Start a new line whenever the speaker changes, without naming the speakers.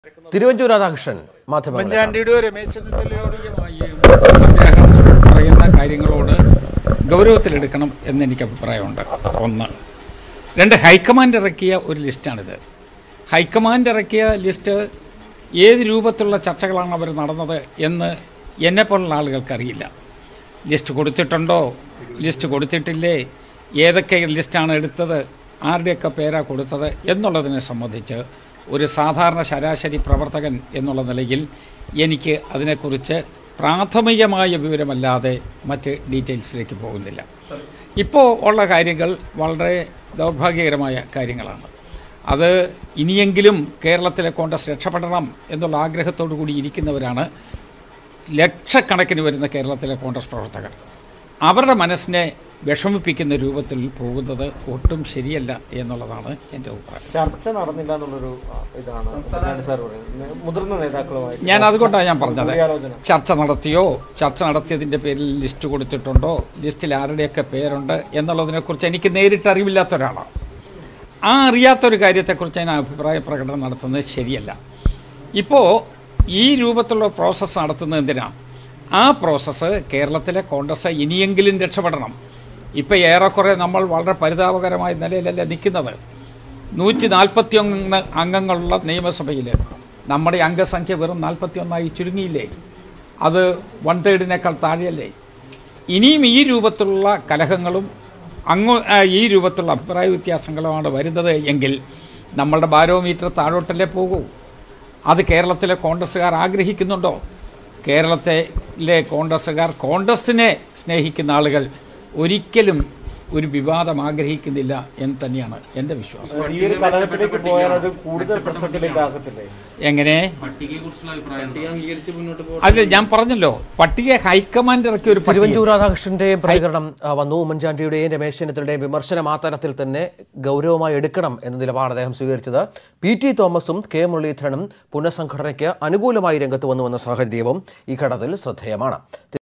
തിരുവഞ്ചൂർ രാധാകൃഷ്ണൻ മാധ്യമങ്ങളെ
ഉമ്മൻചാണ്ടിയുടെ രമേശ് ചെന്നിത്തലയോട്
അദ്ദേഹം പറയുന്ന കാര്യങ്ങളോട് ഗൗരവത്തിലെടുക്കണം എന്നെനിക്ക് അഭിപ്രായമുണ്ട് ഒന്ന് രണ്ട് ഹൈക്കമാൻഡ് ഇറക്കിയ ഒരു ലിസ്റ്റാണിത് ഹൈക്കമാൻഡ് ഇറക്കിയ ലിസ്റ്റ് ഏത് രൂപത്തിലുള്ള ചർച്ചകളാണ് അവർ നടന്നത് എന്ന് എന്നെപ്പോലുള്ള ആളുകൾക്കറിയില്ല ലിസ്റ്റ് കൊടുത്തിട്ടുണ്ടോ ലിസ്റ്റ് കൊടുത്തിട്ടില്ലേ ഏതൊക്കെ ലിസ്റ്റാണ് എടുത്തത് ആരുടെയൊക്കെ പേരാ കൊടുത്തത് എന്നുള്ളതിനെ സംബന്ധിച്ച് ഒരു സാധാരണ ശരാശരി പ്രവർത്തകൻ എന്നുള്ള നിലയിൽ എനിക്ക് അതിനെക്കുറിച്ച് പ്രാഥമികമായ വിവരമല്ലാതെ മറ്റ് ഡീറ്റെയിൽസിലേക്ക് പോകുന്നില്ല ഇപ്പോൾ ഉള്ള കാര്യങ്ങൾ വളരെ ദൗർഭാഗ്യകരമായ കാര്യങ്ങളാണ് അത് ഇനിയെങ്കിലും കേരളത്തിലെ കോൺഗ്രസ് രക്ഷപ്പെടണം എന്നുള്ള ആഗ്രഹത്തോടു കൂടി ഇരിക്കുന്നവരാണ് ലക്ഷക്കണക്കിന് വരുന്ന കേരളത്തിലെ കോൺഗ്രസ് പ്രവർത്തകർ അവരുടെ മനസ്സിനെ വിഷമിപ്പിക്കുന്ന രൂപത്തിൽ പോകുന്നത് ഒട്ടും ശരിയല്ല എന്നുള്ളതാണ് എൻ്റെ അഭിപ്രായം
ചർച്ച നടന്നില്ല എന്നുള്ളൊരു ആ, ഇതാണ് ഉമ്മൻചാണ്ടി സാർ പറയുന്നത് മുതിർന്ന നേതാക്കളുമായി
ഞാൻ അതുകൊണ്ടാണ് ഞാൻ പറഞ്ഞത്
കൂടിയാലോചന.
ചർച്ച നടത്തിയോ ചർച്ച നടത്തിയതിൻ്റെ പേരിൽ ലിസ്റ്റ് കൊടുത്തിട്ടുണ്ടോ ലിസ്റ്റിൽ ആരുടെയൊക്കെ പേരുണ്ട് എന്നുള്ളതിനെക്കുറിച്ച് എനിക്ക് നേരിട്ട് അറിവില്ലാത്ത ഒരാളാണ് ആ അറിയാത്തൊരു കാര്യത്തെക്കുറിച്ച് ഞാൻ അഭിപ്രായ പ്രകടനം നടത്തുന്നത് ശരിയല്ല ഇപ്പോൾ ഈ രൂപത്തിലുള്ള പ്രോസസ്സ് നടത്തുന്നത് എന്തിനാണ് ആ പ്രോസസ്സ് കേരളത്തിലെ കോൺഗ്രസ് ഇനിയെങ്കിലും രക്ഷപ്പെടണം ഇപ്പോൾ ഏറെക്കുറെ നമ്മൾ വളരെ പരിതാപകരമായ നിലയിലല്ലേ നിൽക്കുന്നത് നൂറ്റി നാൽപ്പത്തി ഒന്ന് അംഗങ്ങളുള്ള നിയമസഭയിൽ നമ്മുടെ അംഗസംഖ്യ വെറും നാൽപ്പത്തി ഒന്നായി ചുരുങ്ങിയില്ലേ അത് വൺ തേർഡിനേക്കാൾ താഴെയല്ലേ ഇനിയും ഈ രൂപത്തിലുള്ള കലഹങ്ങളും അങ്ങോ ആ, ഈ രൂപത്തിലുള്ള അഭിപ്രായ വ്യത്യാസങ്ങളുമാണ് വരുന്നത് എങ്കിൽ നമ്മളുടെ ബാരോമീറ്റർ താഴോട്ടല്ലേ പോകൂ അത് കേരളത്തിലെ കോൺഗ്രസ്സുകാർ ആഗ്രഹിക്കുന്നുണ്ടോ കേരളത്തിലെ കോൺഗ്രസ്സുകാർ കോൺഗ്രസിനെ സ്നേഹിക്കുന്ന ആളുകൾ ഒരിക്കലും ഒരു വിവാദം ആഗ്രഹിക്കുന്നില്ല എന്ന് തന്നെയാണ് എൻ്റെ വിശ്വാസം
ഈ ഒരു കലഹത്തിലേക്ക് പോയാൽ അത് കൂടുതൽ പ്രശ്നത്തിലേക്ക് ആകത്തില്ലേ
എങ്ങനെ അല്ല ഞാൻ പറഞ്ഞല്ലോ പട്ടിക ഹൈക്കമാൻഡ് ഇറക്കിയ ഒരു പട്ടിക
തിരുവഞ്ചൂർ രാധാകൃഷ്ണന്റെ പ്രതികരണം ആ, വന്നു ഉമ്മൻചാണ്ടിയുടെയും രമേശ് ചെന്നിത്തലയുടെയും വിമർശനം ആ തരത്തിൽ തന്നെ ഗൗരവമായി എടുക്കണം എന്ന നിലപാട് അദ്ദേഹം സ്വീകരിച്ചത് പി ടി തോമസും കെ മുരളീധരനും പുനഃസംഘടനയ്ക്ക് അനുകൂലമായി രംഗത്ത് വന്നുവെന്ന സാഹചര്യവും ഈ ഘട്ടത്തിൽ ശ്രദ്ധേയമാണ്